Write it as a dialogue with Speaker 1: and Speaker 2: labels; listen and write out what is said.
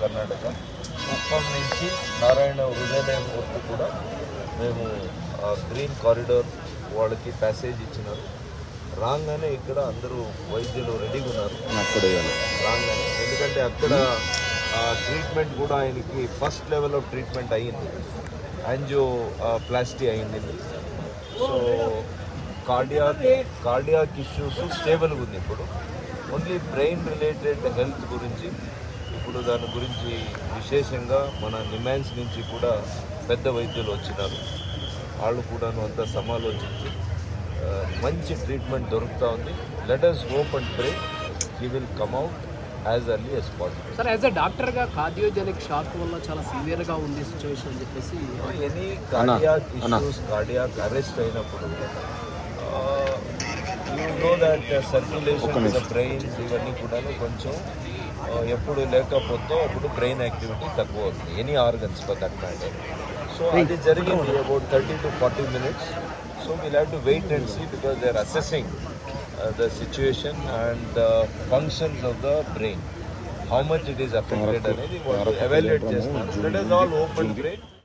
Speaker 1: కర్ణాటక కుప్పం నుంచి నారాయణ హృదయలయం వరకు కూడా మేము గ్రీన్ కారిడార్ వాళ్ళకి ప్యాసేజ్ ఇచ్చినారు రాగానే ఇక్కడ అందరూ వైద్యులు రెడీగా ఉన్నారు రాగానే ఎందుకంటే అక్కడ ట్రీట్మెంట్ కూడా ఆయనకి ఫస్ట్ లెవెల్ ఆఫ్ ట్రీట్మెంట్ అయ్యింది యాంజియో ప్లాస్టీ అయింది సో కార్డియాక్ కార్డియాక్ ఇష్యూస్ స్టేబుల్గా ఉంది ఇప్పుడు ఓన్లీ బ్రెయిన్ రిలేటెడ్ హెల్త్ గురించి ఇప్పుడు దాని గురించి విశేషంగా మన నిమాన్స్ నుంచి కూడా పెద్ద వైద్యులు వచ్చినారు వాళ్ళు కూడాను అంతా సమాలోచించి ఆ, మంచి ట్రీట్మెంట్ దొరుకుతూ ఉంది let us hope and pray he will come out as early as possible
Speaker 2: sir as a డాక్టర్గా కార్డియోజెనిక్ షాక్ వల్ల చాలా సివియర్గా ఉంది సిచ్యువేషన్ అని చెప్పేసి
Speaker 1: any cardiac issues cardiac arrest అయినప్పుడు you know that circulation the brains ఇవన్నీ కూడా కొంచెం ఆ, ఎప్పుడు లేకపోతే అప్పుడు బ్రెయిన్ యాక్టివిటీ తక్కువ అవుతుంది any organs for that matter so అది జరిగింది about thirty to forty minutes so we'll have to wait and see because they are assessing the situation and the functions of the brain how much it is affected అనేది వాళ్ళు evaluate చేస్తారు that is all open brain